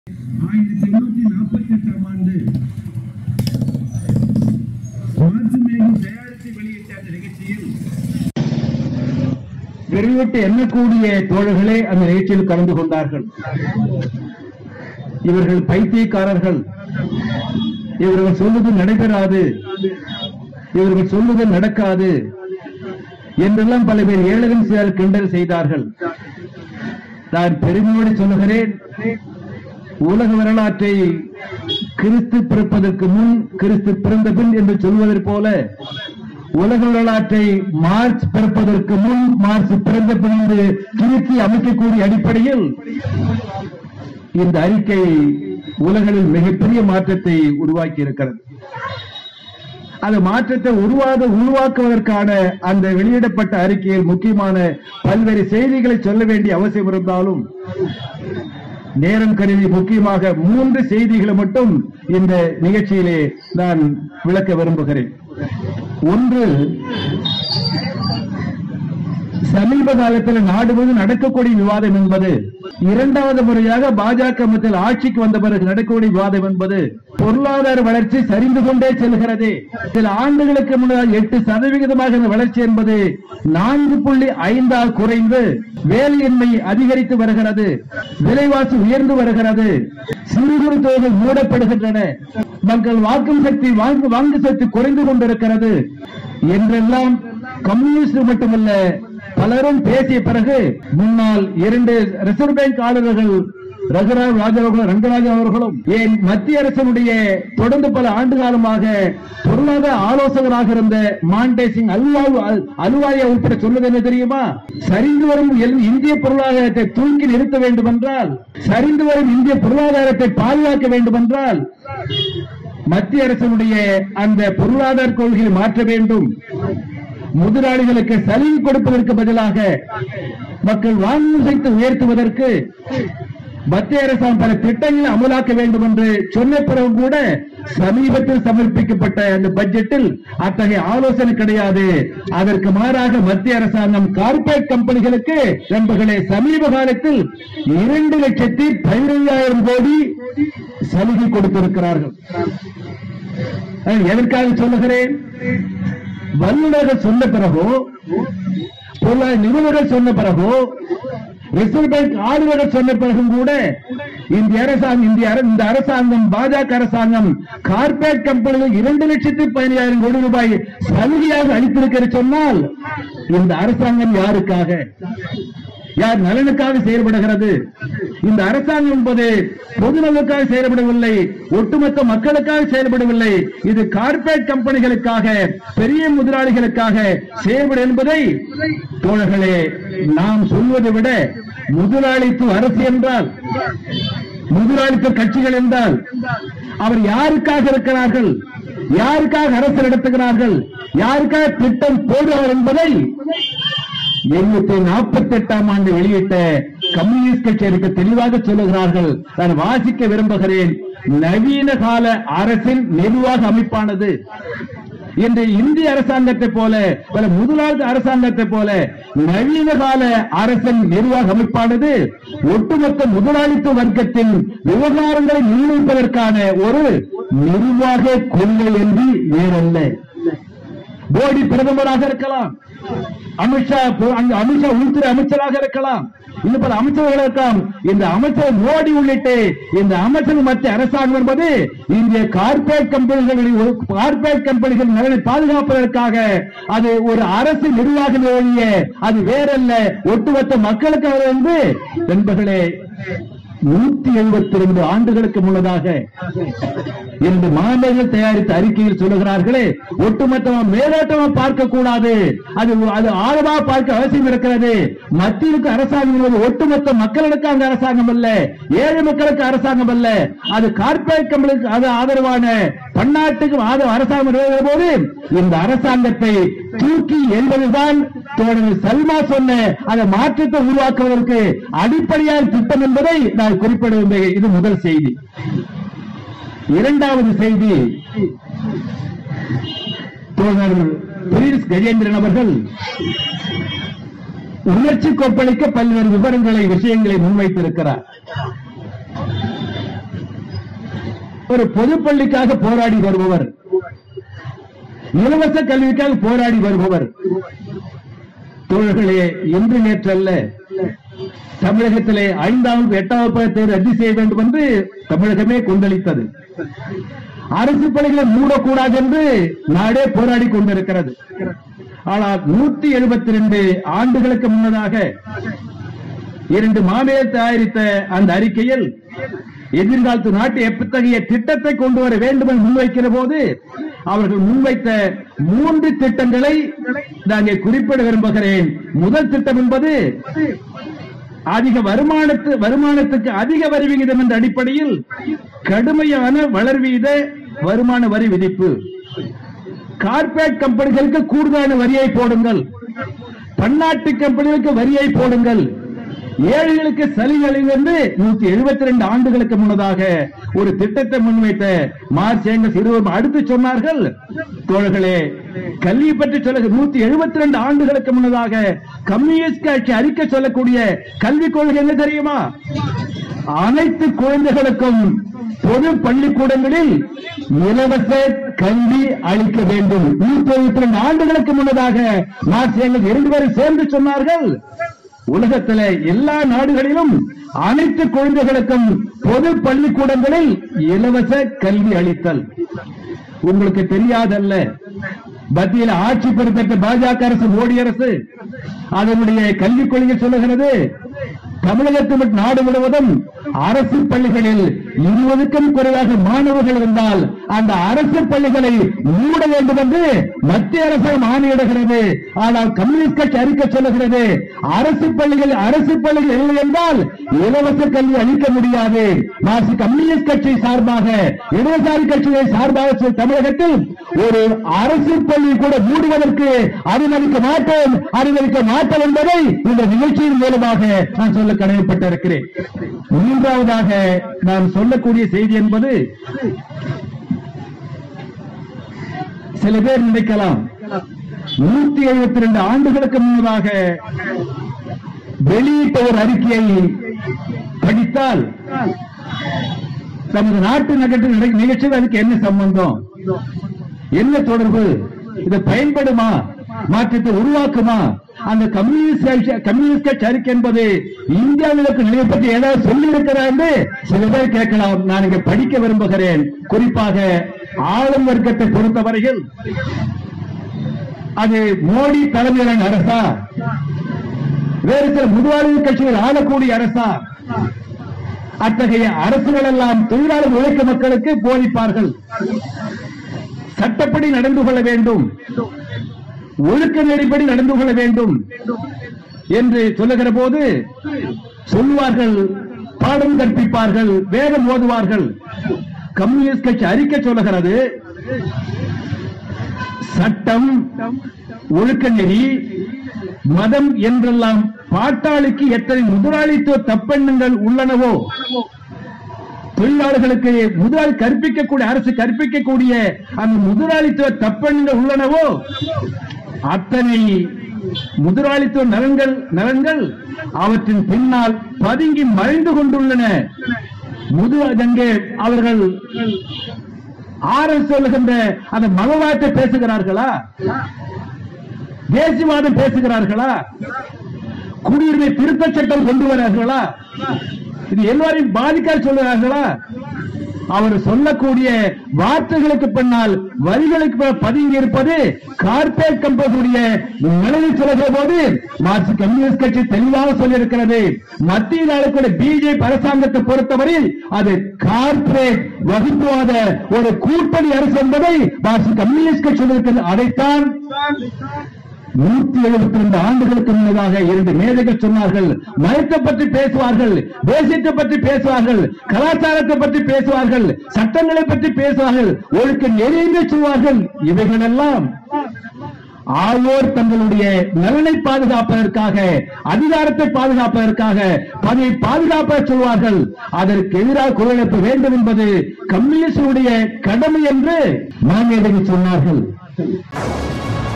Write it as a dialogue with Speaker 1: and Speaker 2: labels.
Speaker 1: ஆயிரத்தி எண்ணூத்தி நாற்பத்தி எட்டாம் ஆண்டு மார்ச் மேகம் தயாரித்து வெளியிட்ட அந்த நிகழ்ச்சியில்
Speaker 2: விரைவிட்டு எண்ணக்கூடிய தோழர்களே அந்த நிகழ்ச்சியில் கலந்து கொண்டார்கள் இவர்கள் பைத்தியக்காரர்கள் இவர்கள் சொல்வது நடைபெறாது இவர்கள் சொல்வது நடக்காது என்றெல்லாம் பல பேர் ஏழகம் செய்தால் கிண்டல் செய்தார்கள் நான் பெருமையோடு சொல்லுகிறேன் உலக வரலாற்றை கிறிஸ்து பிறப்பதற்கு முன் கிறிஸ்து பிறந்த பின் என்று சொல்வதைப் போல உலக வரலாற்றை மார்ச் பிறப்பதற்கு முன் மார்ச் பிறந்த பின் என்று திருத்தி அமைக்கக்கூடிய அடிப்படையில் இந்த அறிக்கை உலகில் மிகப்பெரிய மாற்றத்தை உருவாக்கி இருக்கிறது அந்த மாற்றத்தை உருவாக உருவாக்குவதற்கான அந்த வெளியிடப்பட்ட அறிக்கையில் முக்கியமான பல்வேறு செய்திகளை சொல்ல வேண்டிய அவசியம் இருந்தாலும் நேரம் கருதி முக்கியமாக மூன்று செய்திகளை மட்டும் இந்த நிகழ்ச்சியிலே நான் விளக்க விரும்புகிறேன் ஒன்று சமீப காலத்தில் நாடு முழுவதும் நடக்கக்கூடிய விவாதம் என்பது இரண்டாவது முறையாக பாஜக மத்தியில் ஆட்சிக்கு வந்த பிறகு நடக்கக்கூடிய விவாதம் என்பது பொருளாதார வளர்ச்சி சரிந்து கொண்டே செல்கிறது சில ஆண்டுகளுக்கு முன்னால் எட்டு சதவிகிதமாக இந்த வளர்ச்சி என்பது நான்கு புள்ளி ஐந்தால் குறைந்து வேலையின்மை அதிகரித்து வருகிறது விலைவாசி உயர்ந்து வருகிறது சிறு குறு தொழில்கள் மூடப்படுகின்றன மக்கள் வாக்கும் சக்தி வாங்கு வாங்கு சக்தி குறைந்து கொண்டிருக்கிறது என்றெல்லாம் கம்யூனிஸ்ட் மட்டுமல்ல பலரும் பேசிய பிறகு முன்னாள் இரண்டு ரிசர்வ் பேங்க் ஆளுநர்கள் ரகுராம் ராஜாவர்களும் ரங்கராஜன் அவர்களும் ஏன் மத்திய அரசினுடைய தொடர்ந்து பல ஆண்டு காலமாக பொருளாதார ஆலோசகராக இருந்த மாண்டே சிங் அல்வா அலுவாலியா உட்பட சொல்வது என்ன தெரியுமா சரிந்து வரும் எல்- இந்திய பொருளாதாரத்தை தூக்கி நிறுத்த வேண்டும் என்றால் சரிந்து வரும் இந்திய பொருளாதாரத்தை பாதுகாக்க வேண்டும் என்றால் மத்திய அரசினுடைய அந்த பொருளாதார கொள்கையை மாற்ற வேண்டும் முதலாளிகளுக்கு சலுகை கொடுப்பதற்கு பதிலாக மக்கள் வாங்கும் சக்தி உயர்த்துவதற்கு மத்திய அரசாங்கம் பல திட்டங்களை அமலாக்க வேண்டும் என்று சொன்ன பிறகு கூட சமீபத்தில் சமர்ப்பிக்கப்பட்ட அந்த பட்ஜெட்டில் அத்தகைய ஆலோசனை கிடையாது அதற்கு மாறாக மத்திய அரசாங்கம் கார்ப்பரேட் கம்பெனிகளுக்கு நண்பர்களே சமீப காலத்தில் இரண்டு லட்சத்தி பதினைந்தாயிரம் கோடி சலுகை கொடுத்திருக்கிறார்கள் அஹ் எதற்காக சொல்லுகிறேன் வல்லுநர்கள் சொன்ன பிறகோ பொருளாதார நிபுணர்கள் சொன்ன பிறகோ ரிசர்வ் பேங்க் ஆளுநர்கள் சொன்ன பிறகும் கூட இந்த அரசாங்கம் இந்திய அர- இந்த அரசாங்கம் பாஜக அரசாங்கம் கார்ப்பரேட் கம்பெனிகள் இரண்டு லட்சத்தி பதினாயிரம் கோடி ரூபாய் சலுகையாக அளித்திருக்கிறது சொன்னால் இந்த அரசாங்கம் யாருக்காக யார் நலனுக்காக செயல்படுகிறது இந்த அரசாங்கம் என்பது பொதுநலனுக்காக செயல்படவில்லை ஒட்டுமொத்த மக்களுக்காக செயல்படவில்லை இது கார்ப்பரேட் கம்பெனிகளுக்காக பெரிய முதலாளிகளுக்காக செயல்படும் என்பதை தோழர்களே நாம் சொல்வதை விட முதலாளித்துவ அரசு என்றால் முதலாளித்துவ கட்சிகள் என்றால் அவர் யாருக்காக இருக்கிறார்கள் யாருக்காக அரசு நடத்துகிறார்கள் யாருக்காக திட்டம் போடுவார் என்பதை எண்ணூத்தி நாற்பத்தி எட்டாம் ஆண்டு வெளியிட்ட கம்யூனிஸ்ட் கட்சியருக்கு தெளிவாக சொல்லுகிறார்கள் நான் வாசிக்க விரும்புகிறேன் நவீன கால அரசின் நிர்வாக அமைப்பானது இன்று இந்திய அரசாங்கத்தை போல பல முதலாவது அரசாங்கத்தை போல நவீன கால அரசின் நிர்வாக அமைப்பானது ஒட்டுமொத்த முதலாளித்துவ வர்க்கத்தின் விவகாரங்களை நிர்ணயிப்பதற்கான ஒரு நிர்வாக கொள்கை என்று வேறல்ல மோடி பிரதமராக இருக்கலாம் அமித்ஷா பு- அங்க அமித்ஷா உள்துறை அமைச்சராக இருக்கலாம் இன்னும் பல அமைச்சர்கள் இருக்கலாம் இந்த அமைச்சர் மோடி உள்ளிட்டு இந்த அமைச்சர் மத்திய அரசாங்கம் என்பது இந்திய கார்ப்பரேட் கம்பெனிகளின் ஒரு கார்ப்பரேட் கம்பெனிகள் நலனை பாதுகாப்பதற்காக அது ஒரு அரசு நிர்வாக ஒழிய அது வேறல்ல ஒட்டுமொத்த மக்களுக்காக என்று நண்பர்களே நூத்தி எழுபத்தி ரெண்டு ஆண்டுகளுக்கு முன்னதாக இரண்டு மாநிலங்கள் தயாரித்த அறிக்கையில் சொல்லுகிறார்களே ஒட்டுமொத்தமா மேலோட்டமா பார்க்க கூடாது அது அது ஆழமா பார்க்க அவசியம் இருக்கிறது மத்தியிலுக்கு அரசாங்கம் என்பது ஒட்டுமொத்த மக்களுக்கு அந்த அரசாங்கம் அல்ல ஏழை மக்களுக்கு அரசாங்கம் அல்ல அது கார்ப்பரேட் கம்பெனிக்கு அது ஆதரவான பன்னாட்டுக்கு ஆதரவு அரசாங்கம் இருக்கிற போது இந்த அரசாங்கத்தை தூக்கி என்பதுதான் தோழர் சல்மா சொன்ன அந்த மாற்றத்தை உருவாக்குவதற்கு அடிப்படையான திட்டம் என்பதை நான் குறிப்பிட விரும்புகிறேன். இது முதல் செய்தி இரண்டாவது செய்தி தோழர் பிரின்ஸ் கஜேந்திரன் அவர்கள் உணர்ச்சி கொப்பளிக்க பல்வேறு விவரங்களை விஷயங்களை முன்வைத்திருக்கிறார் ஒரு பொதுப்பள்ளிக்காக போராடி வருபவர் இலவச கல்விக்காக போராடி வருபவர் தோழர்களே இன்று நேற்றல்ல தமிழகத்திலே ஐந்தாவது எட்டாவது பதத்தை ரத்து செய்ய வேண்டும் என்று தமிழகமே கொந்தளித்தது அரசு பள்ளிகளை மூடக்கூடாது என்று நாடே போராடி கொண்டிருக்கிறது ஆனால் நூத்தி எழுபத்தி ரெண்டு ஆண்டுகளுக்கு முன்னதாக இரண்டு மாநில தயாரித்த அந்த அறிக்கையில் எதிர்காலத்து நாட்டு எத்தகைய திட்டத்தை கொண்டு வர வேண்டும் என்று முன்வைக்கிற போது அவர்கள் முன்வைத்த மூன்று திட்டங்களை நாங்கள் குறிப்பிட விரும்புகிறேன் முதல் திட்டம் என்பது அதிக வருமானத்து வருமானத்துக்கு அதிக வரி விகிதம் என்ற அடிப்படையில் கடுமையான வளர்வீத வருமான வரி விதிப்பு கார்ப்பரேட் கம்பெனிகளுக்கு கூடுதலான வரியை போடுங்கள் பன்னாட்டு கம்பெனிகளுக்கு வரியை போடுங்கள் ஏழைகளுக்கு சலுகை என்று நூத்தி எழுபத்தி ரெண்டு ஆண்டுகளுக்கு முன்னதாக ஒரு திட்டத்தை முன்வைத்த மார்ச் ஏங்கல்ஸ் இருவரும் அடுத்து சொன்னார்கள் தோழர்களே கல்வி பற்றி சொல்ல நூத்தி எழுபத்தி ரெண்டு ஆண்டுகளுக்கு முன்னதாக கம்யூனிஸ்ட் கட்சி அறிக்கை சொல்லக்கூடிய கல்விக் கொள்கை என்ன தெரியுமா அனைத்து குழந்தைகளுக்கும் பொது பள்ளிக்கூடங்களில் இலவச கல்வி அளிக்க வேண்டும் நூத்தி எழுபத்தி ரெண்டு ஆண்டுகளுக்கு முன்னதாக மார்ச் ஏங்கல்ஸ் இரண்டு பேரும் சேர்ந்து சொன்னார்கள் உலகத்தில எல்லா நாடுகளிலும் அனைத்து குழந்தைகளுக்கும் பொது பள்ளிக்கூடங்களில் இலவச கல்வி அளித்தல் உங்களுக்கு தெரியாதல்ல மத்தியில் ஆட்சி பொறுப்பேற்ற பாஜக அரசு மோடி அரசு அதனுடைய கல்விக் கொள்கை சொல்லுகிறது தமிழகத்தில் மற்றும் நாடு முழுவதும் அரசு பள்ளிகளில் இருபதுக்கும் குறைவாக மாணவர்கள் இருந்தால் அந்த அரசு பள்ளிகளை மூட வேண்டும் என்று மத்திய அரசாங்கம் ஆணையிடுகிறது ஆனால் கம்யூனிஸ்ட் கட்சி அறிக்கை சொல்லுகிறது அரசு பள்ளிகள் அரசு பள்ளிகள் இல்லை என்றால் இலவச கல்வி அளிக்க முடியாது மார்க்சிஸ்ட் கம்யூனிஸ்ட் கட்சி சார்பாக இடதுசாரி கட்சிகளை சார்பாக சொல்ல தமிழகத்தில் ஒரு அரசு பள்ளி கூட மூடுவதற்கு அனுமதிக்க மாட்டோம் அனுமதிக்க மாட்டோம் என்பதை இந்த நிகழ்ச்சியின் மூலமாக நான் சொல்ல கடமைப்பட்டிருக்கிறேன் மூன்றாவதாக நான் சொல்லக்கூடிய செய்தி என்பது சில பேர் நினைக்கலாம் நூத்தி எழுபத்தி ரெண்டு ஆண்டுகளுக்கு முன்னதாக வெளியிட்ட ஒரு அறிக்கையை படித்தால் நமது நாட்டு நகட்டு நிகழ்ச்சியில் அதுக்கு என்ன சம்பந்தம் என்ன தொடர்பு இது பயன்படுமா மாற்றத்தை உருவாக்குமா அந்த கம்யூனிஸ்ட் கட்சி- கம்யூனிஸ்ட் கட்சி அறிக்கை என்பது இந்தியாவிற்கு நிலை பற்றி ஏதாவது சொல்லி இருக்கிறா என்று சில பேர் கேட்கலாம் நான் இங்க படிக்க விரும்புகிறேன் குறிப்பாக ஆளும் வர்க்கத்தை பொறுத்தவரையில் அது மோடி தலைமையிலான அரசா வேறு சில முதலாளி கட்சிகள் ஆளக்கூடிய அரசா அத்தகைய அரசுகள் எல்லாம் தொழிலாளர் உழைக்க மக்களுக்கு போதிப்பார்கள் சட்டப்படி நடந்து கொள்ள வேண்டும் ஒழுக்க நெறிப்படி நடந்து கொள்ள வேண்டும் என்று சொல்லுகிற போது சொல்லுவார்கள் பாடம் கற்பிப்பார்கள் வேதம் ஓதுவார்கள் கம்யூனிஸ்ட் கட்சி அறிக்கை சொல்லுகிறது சட்டம் ஒழுக்க நெறி மதம் என்றெல்லாம் பாட்டாளிக்கு எத்தனை முதலாளித்துவ தப்பெண்ணங்கள் உள்ளனவோ தொழிலாளர்களுக்கு முதலாளி கற்பிக்கக்கூடிய அரசு கற்பிக்கக்கூடிய அந்த முதலாளித்துவ தப்பெண்ணங்கள் உள்ளனவோ அத்தனை முதலாளித்துவ நலன்கள் நலன்கள் அவற்றின் பின்னால் பதுங்கி மறைந்து கொண்டுள்ளன முது அங்கே அவர்கள் ஆர்எஸ் சொல்லுகின்ற அந்த மதவாதத்தை பேசுகிறார்களா தேசியவாதம் பேசுகிறார்களா குடியுரிமை திருத்த சட்டம் கொண்டு வரார்களா இது எல்லாரையும் பாதிக்க சொல்லுகிறார்களா அவர் சொல்லக்கூடிய வார்த்தைகளுக்கு பின்னால் வரிகளுக்கு பின்னால் பதுங்கி இருப்பது கார்பரேட் கம்பெனியுடைய நிலையில் சொல்லுகிற போது மார்க்சிஸ்ட் கம்யூனிஸ்ட் கட்சி தெளிவாக சொல்லியிருக்கிறது மத்தியில் ஆளக்கூடிய பிஜேபி அரசாங்கத்தை பொறுத்தவரையில் அது கார்பரேட் வகுப்புவாத ஒரு கூட்டணி அரசு என்பதை மார்க்சிஸ்ட் கம்யூனிஸ்ட் கட்சி சொல்லியிருக்கிறது அதைத்தான் நூத்தி எழுபத்தி ரெண்டு ஆண்டுகளுக்கு முன்னதாக இரண்டு மேதைகள் சொன்னார்கள் மதத்தை பற்றி பேசுவார்கள் தேசியத்தை பற்றி பேசுவார்கள் கலாச்சாரத்தை பற்றி பேசுவார்கள் சட்டங்களை பற்றி பேசுவார்கள் ஒழுக்க நெறிந்து சொல்வார்கள் இவைகளெல்லாம் ஆவோர் தங்களுடைய நலனை பாதுகாப்பதற்காக அதிகாரத்தை பாதுகாப்பதற்காக பதவியை பாதுகாப்ப சொல்வார்கள் அதற்கு எதிராக குரல் எழுப்ப வேண்டும் என்பது கம்யூனிஸ்டுடைய கடமை என்று மாமேதைகள் சொன்னார்கள்